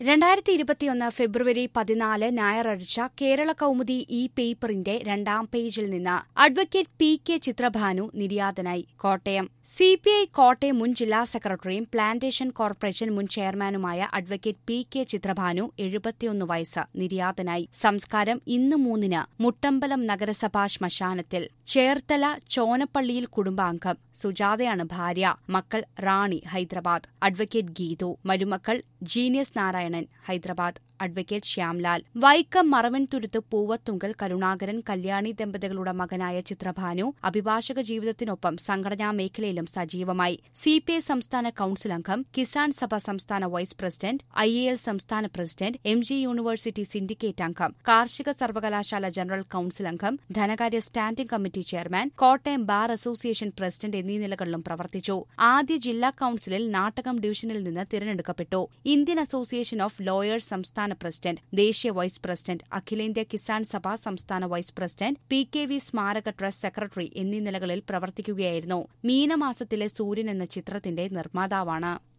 രണ്ടായിരത്തി ഇരുപത്തിയൊന്ന് ഫെബ്രുവരി പതിനാല് ഞായറാഴ്ച കേരള കൗമുദി ഈ പേപ്പറിന്റെ രണ്ടാം പേജിൽ നിന്ന് അഡ്വക്കേറ്റ് പി കെ ചിത്രഭാനു നിര്യാതനായി Kottayam C P I Kottayam മുൻ ജില്ലാ സെക്രട്ടറിയും പ്ലാന്റേഷൻ കോർപ്പറേഷൻ മുൻ ചെയർമാനുമായ അഡ്വക്കേറ്റ് പി കെ ചിത്രഭാനു എഴുപത്തിയൊന്ന് വയസ്സ് നിര്യാതനായി സംസ്കാരം ഇന്ന് മൂന്നിന് മുട്ടമ്പലം നഗരസഭാ ശ്മശാനത്തിൽ ചേർത്തല ചോനപ്പള്ളിയിൽ കുടുംബാംഗം സുജാതയാണ് ഭാര്യ മക്കൾ റാണി ഹൈദരാബാദ് അഡ്വക്കേറ്റ് ഗീതു മരുമക്കൾ ജീനിയസ് നാരായണൻ ഹൈദരാബാദ് അഡ്വക്കേറ്റ് ശ്യാംലാൽ വൈക്കം മറവൻതുരുത്ത് പൂവത്തുങ്കൽ കരുണാകരൻ കല്യാണി ദമ്പതികളുടെ മകനായ ചിത്രഭാനു അഭിഭാഷക ജീവിതത്തിനൊപ്പം സംഘടനാ മേഖലയിലും സജീവമായി സി പി ഐ സംസ്ഥാന കൌൺസിൽ അംഗം കിസാൻ സഭ സംസ്ഥാന vice president I A L സംസ്ഥാന president M G university syndicate അംഗം കാർഷിക സർവകലാശാല ജനറൽ കൌൺസിൽ അംഗം ധനകാര്യ standing committee chairman Kottayam bar association president എന്നീ നിലകളിലും പ്രവർത്തിച്ചു ആദ്യ ജില്ലാ കൌൺസിലിൽ നാട്ടകം ഡിവിഷനിൽ നിന്ന് തിരഞ്ഞെടുക്കപ്പെട്ടു ഇന്ത്യൻ അസോസിയേഷൻ ഓഫ് ലോയേഴ്സ് സംസ്ഥാന പ്രസിഡന്റ് ദേശീയ വൈസ് പ്രസിഡന്റ് അഖിലേന്ത്യാ കിസാൻ സഭ സംസ്ഥാന vice president P K V സ്മാരക ട്രസ്റ്റ് സെക്രട്ടറി എന്നീ നിലകളിൽ പ്രവർത്തിക്കുകയായിരുന്നു മീനമാസത്തിലെ സൂര്യൻ എന്ന ചിത്രത്തിന്റെ നിർമ്മാതാവാണ്